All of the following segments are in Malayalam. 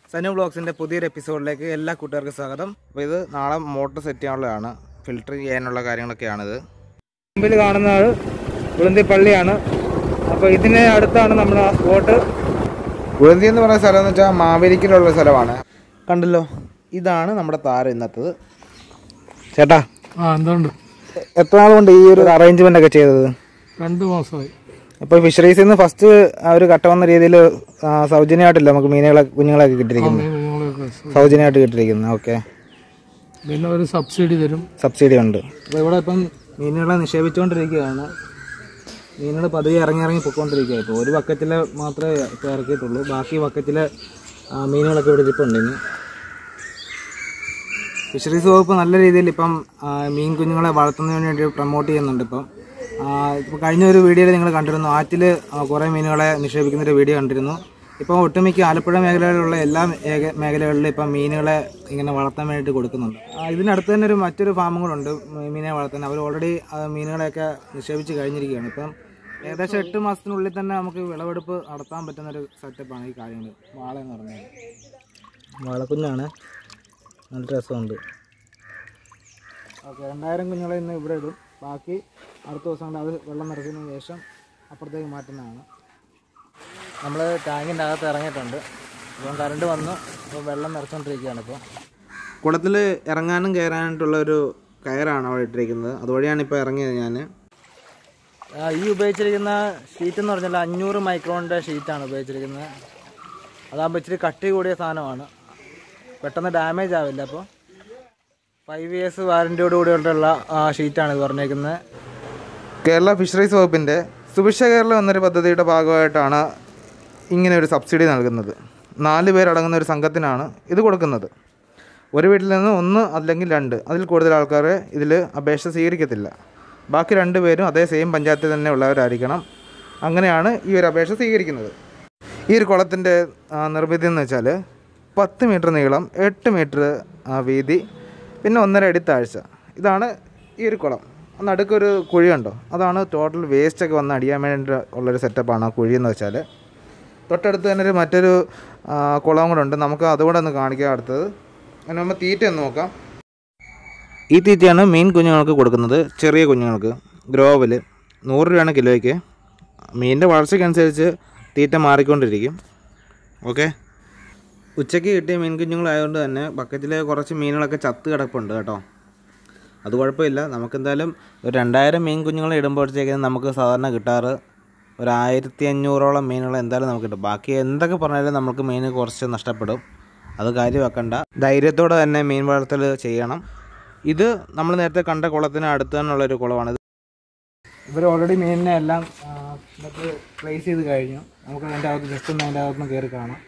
സനു ബ്ലോഗ്സിൻ്റെ പുതിയൊരു എപ്പിസോഡിലേക്ക് എല്ലാ കൂട്ടുകാർക്കും സ്വാഗതം അപ്പോൾ ഇത് നാളെ മോട്ടർ സെറ്റ് ചെയ്യാനുള്ളതാണ് ഫിൽട്ടർ ചെയ്യാനുള്ള കാര്യങ്ങളൊക്കെയാണിത് മുമ്പിൽ കാണുന്നത് ഉളുന്തി പള്ളിയാണ് അപ്പോൾ ഇതിന് അടുത്താണ് നമ്മുടെ ആ സ്പോട്ട് ഉളുന്തി എന്ന് പറയുന്ന സ്ഥലം എന്ന് വെച്ചാൽ മാവേലിക്കലുള്ള സ്ഥലമാണ് കണ്ടല്ലോ ഇതാണ് നമ്മുടെ താരം ഇന്നത്തത് ചേട്ടാ ആ എന്തുണ്ട് എത്ര നാൾ കൊണ്ട് ഈ ഒരു അറേഞ്ച്മെൻ്റ് ഒക്കെ ചെയ്തത് രണ്ട് മാസമായി ഇപ്പോൾ ഫിഷറീസിൽ നിന്ന് ഫസ്റ്റ് ആ ഒരു കട്ട വന്ന രീതിയിൽ സൗജന്യമായിട്ടില്ല നമുക്ക് മീനുകളെ കുഞ്ഞുങ്ങളെയൊക്കെ കിട്ടിയിരിക്കുന്നത് നിങ്ങളെയൊക്കെ സൗജന്യമായിട്ട് കിട്ടിയിരിക്കുന്നത് ഓക്കെ പിന്നെ ഒരു സബ്സിഡി തരും സബ്സിഡി ഉണ്ട് അപ്പോൾ ഇവിടെ ഇപ്പം മീനുകളെ നിക്ഷേപിച്ചുകൊണ്ടിരിക്കുകയാണ് മീനുകൾ പതിയെ ഇറങ്ങി ഇറങ്ങി പൊയ്ക്കൊണ്ടിരിക്കുക ഇപ്പോൾ ഒരു ബക്കറ്റിൽ മാത്രമേ ഇപ്പോൾ ഇറക്കിയിട്ടുള്ളൂ ബാക്കി ബക്കറ്റിൽ മീനുകളൊക്കെ ഇവിടെ ഇരിപ്പുണ്ട് ഇനി ഫിഷറീസ് വകുപ്പ് നല്ല രീതിയിൽ ഇപ്പം ആ, മീൻ കുഞ്ഞുങ്ങളെ വളർത്തുന്നതിന് വേണ്ടി പ്രൊമോട്ട് ചെയ്യുന്നുണ്ട് ഇപ്പം ഇപ്പോൾ കഴിഞ്ഞ ഒരു വീഡിയോയിൽ നിങ്ങൾ കണ്ടിരുന്നു ആറ്റിൽ കുറേ മീനുകളെ നിക്ഷേപിക്കുന്ന ഒരു വീഡിയോ കണ്ടിരുന്നു ഇപ്പോൾ ഒട്ടുമിക്ക ആലപ്പുഴ മേഖലയിലുള്ള എല്ലാ മേഖ- മേഖലകളിലും ഇപ്പം മീനുകളെ ഇങ്ങനെ വളർത്താൻ വേണ്ടിയിട്ട് കൊടുക്കുന്നുണ്ട് ആ, ഇതിനടുത്ത് തന്നെ ഒരു മറ്റൊരു ഫാമും കൂടെ ഉണ്ട് മീ- മീനെ വളർത്താൻ അവർ ഓൾറെഡി മീനുകളെയൊക്കെ നിക്ഷേപിച്ച് കഴിഞ്ഞിരിക്കുകയാണ് ഇപ്പം ഏകദേശം എട്ട് മാസത്തിനുള്ളിൽ തന്നെ നമുക്ക് വിളവെടുപ്പ് നടത്താൻ പറ്റുന്ന ഒരു സെറ്റപ്പാണ് ഈ കാര്യങ്ങൾ വാള എന്ന് പറഞ്ഞാൽ വാളക്കുഞ്ഞാണ് നല്ല രസമുണ്ട് ഓക്കെ രണ്ടായിരം കുഞ്ഞുങ്ങളെ ഇന്ന് ഇവിടെ ഇടും ബാക്കി അടുത്ത ദിവസം കൊണ്ട് അത് വെള്ളം നിറച്ചതിന് ശേഷം അപ്പുറത്തേക്ക് മാറ്റുന്നതാണ് നമ്മൾ ടാങ്കിൻ്റെ അകത്ത് ഇറങ്ങിയിട്ടുണ്ട് ഇപ്പം കറണ്ട് വന്നു അപ്പോൾ വെള്ളം നിറച്ചുകൊണ്ടിരിക്കുകയാണ് ഇപ്പോൾ കുളത്തിൽ ഇറങ്ങാനും കയറാനായിട്ടുള്ള ഒരു കയറാണ് അവിടെ ഇട്ടിരിക്കുന്നത് അതുവഴിയാണ് ഇപ്പോൾ ഇറങ്ങിയത് ഞാൻ ഈ ഉപയോഗിച്ചിരിക്കുന്ന ഷീറ്റ് എന്ന് പറഞ്ഞാൽ അഞ്ഞൂറ് മൈക്രോണിൻ്റെ ഷീറ്റാണ് ഉപയോഗിച്ചിരിക്കുന്നത് അതാകുമ്പോൾ ഇച്ചിരി കട്ടി കൂടിയ സാധനമാണ് പെട്ടെന്ന് ഡാമേജ് ആവില്ല അപ്പോൾ ഫൈവ് ഇയേഴ്സ് വാറൻറ്റിയോട് കൂടിയുള്ള ഷീറ്റാണ് ഇത് പറഞ്ഞേക്കുന്നത് കേരള ഫിഷറീസ് വകുപ്പിൻ്റെ സുഭിക്ഷ കേരളം എന്നൊരു പദ്ധതിയുടെ ഭാഗമായിട്ടാണ് ഇങ്ങനെ ഒരു സബ്സിഡി നൽകുന്നത് നാല് പേരടങ്ങുന്ന ഒരു സംഘത്തിനാണ് ഇത് കൊടുക്കുന്നത് ഒരു വീട്ടിൽ നിന്ന് ഒന്ന് അല്ലെങ്കിൽ രണ്ട് അതിൽ കൂടുതൽ ആൾക്കാർ ഇതിൽ അപേക്ഷ സ്വീകരിക്കത്തില്ല ബാക്കി രണ്ട് പേരും അതേ സെയിം പഞ്ചായത്തിൽ തന്നെ ഉള്ളവരായിരിക്കണം അങ്ങനെയാണ് ഈ ഒരു അപേക്ഷ സ്വീകരിക്കുന്നത് ഈ ഒരു കുളത്തിൻ്റെ നിർമ്മിതി എന്ന് വെച്ചാൽ പത്ത് മീറ്റർ നീളം എട്ട് മീറ്റർ വീതി പിന്നെ ഒന്നര അടി താഴ്ച ഇതാണ് ഈ ഒരു കുളം നടുക്കൊരു കുഴി ഉണ്ടോ അതാണ് ടോട്ടൽ വേസ്റ്റൊക്കെ വന്ന് അടിയാൻ വേണ്ടി ഉള്ളൊരു സെറ്റപ്പാണ് ആ കുഴി എന്ന് വെച്ചാൽ തൊട്ടടുത്ത് തന്നെ ഒരു മറ്റൊരു ആ, കുളവും കൂടെ ഉണ്ട് നമുക്ക് അതുകൂടെ ഒന്ന് കാണിക്കാം അടുത്തത് അതിന് നമ്മൾ തീറ്റ ഒന്ന് നോക്കാം ഈ തീറ്റയാണ് മീൻ കുഞ്ഞുങ്ങൾക്ക് കൊടുക്കുന്നത് ചെറിയ കുഞ്ഞുങ്ങൾക്ക് ഗ്രോവൽ നൂറ് രൂപയാണ് കിലോയ്ക്ക് മീനിൻ്റെ വളർച്ചയ്ക്കനുസരിച്ച് തീറ്റ മാറിക്കൊണ്ടിരിക്കും ഓക്കെ ഉച്ചയ്ക്ക് കിട്ടിയ മീൻ കുഞ്ഞുങ്ങളായതുകൊണ്ട് തന്നെ ബക്കറ്റിൽ കുറച്ച് മീനുകളൊക്കെ ചത്ത് കിടപ്പുണ്ട് കേട്ടോ അത് കുഴപ്പമില്ല നമുക്കെന്തായാലും ഒരു രണ്ടായിരം മീൻ കുഞ്ഞുങ്ങളെ ഇടുമ്പോഴത്തേക്കും നമുക്ക് സാധാരണ കിട്ടാറ് ഒരു ആയിരത്തി അഞ്ഞൂറോളം മീനുകൾ എന്തായാലും നമുക്ക് കിട്ടും ബാക്കി എന്തൊക്കെ പറഞ്ഞാലും നമുക്ക് മീൻ കുറച്ച് നഷ്ടപ്പെടും അത് കാര്യം വെക്കണ്ട ധൈര്യത്തോടെ തന്നെ മീൻ വളർത്തൽ ചെയ്യണം ഇത് നമ്മൾ നേരത്തെ കണ്ട കുളത്തിന് അടുത്ത് തന്നെയുള്ളൊരു കുളമാണ് ഇവർ ഓൾറെഡി മീനിനെ എല്ലാം നമുക്ക് പ്ലേസ് ചെയ്ത് കഴിഞ്ഞു നമുക്ക് അതിൻ്റെ അകത്ത് ജസ്റ്റ് ഒന്ന് അതിൻ്റെ അകത്ത് കയറി കാണാം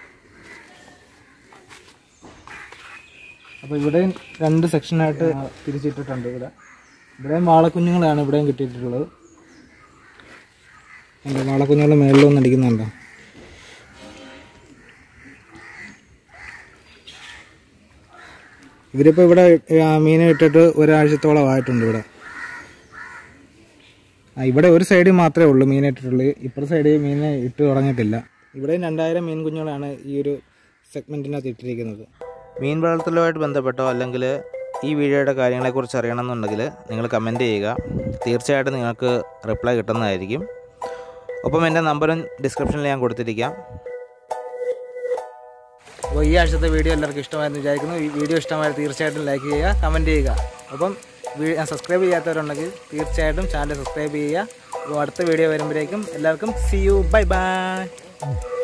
അപ്പോൾ ഇവിടെയും രണ്ട് സെക്ഷനായിട്ട് തിരിച്ചിട്ടിട്ടുണ്ട് ഇവിടെ ഇവിടെയും വാളക്കുഞ്ഞുങ്ങളാണ് ഇവിടെയും കിട്ടിയിട്ടുള്ളത് എൻ്റെ വാളക്കുഞ്ഞുങ്ങൾ മേളിലൊന്നും അടിക്കുന്നുണ്ടോ ഇവരിപ്പോൾ ഇവിടെ ആ, മീനെ ഇട്ടിട്ട് ഒരാഴ്ചത്തോളം ആയിട്ടുണ്ട് ഇവിടെ ആ ഇവിടെ ഒരു സൈഡിൽ മാത്രമേ ഉള്ളൂ മീൻ ഇട്ടിട്ടുള്ളൂ ഇപ്പുറത്തെ സൈഡിൽ മീനെ ഇട്ട് തുടങ്ങിയിട്ടില്ല ഇവിടെയും രണ്ടായിരം മീൻ കുഞ്ഞുങ്ങളാണ് ഈ ഒരു സെഗ്മെൻറ്റിനകത്ത് ഇട്ടിരിക്കുന്നത് മീൻ വളർത്തലുമായിട്ട് ബന്ധപ്പെട്ടോ അല്ലെങ്കിൽ ഈ വീഡിയോയുടെ കാര്യങ്ങളെക്കുറിച്ച് അറിയണമെന്നുണ്ടെങ്കിൽ നിങ്ങൾ കമൻറ്റ് ചെയ്യുക തീർച്ചയായിട്ടും നിങ്ങൾക്ക് റിപ്ലൈ കിട്ടുന്നതായിരിക്കും ഒപ്പം എൻ്റെ നമ്പറും ഡിസ്ക്രിപ്ഷനിൽ ഞാൻ കൊടുത്തിരിക്കാം അപ്പോൾ ഈ ആഴ്ചത്തെ വീഡിയോ എല്ലാവർക്കും ഇഷ്ടമായെന്ന് വിചാരിക്കുന്നു ഈ വീഡിയോ ഇഷ്ടമായാൽ തീർച്ചയായിട്ടും ലൈക്ക് ചെയ്യുക കമൻറ്റ് ചെയ്യുക അപ്പം സബ്സ്ക്രൈബ് ചെയ്യാത്തവരുണ്ടെങ്കിൽ തീർച്ചയായിട്ടും ചാനൽ സബ്സ്ക്രൈബ് ചെയ്യുക അപ്പോൾ അടുത്ത വീഡിയോ വരുമ്പോഴേക്കും എല്ലാവർക്കും സി യു ബൈ ബൈ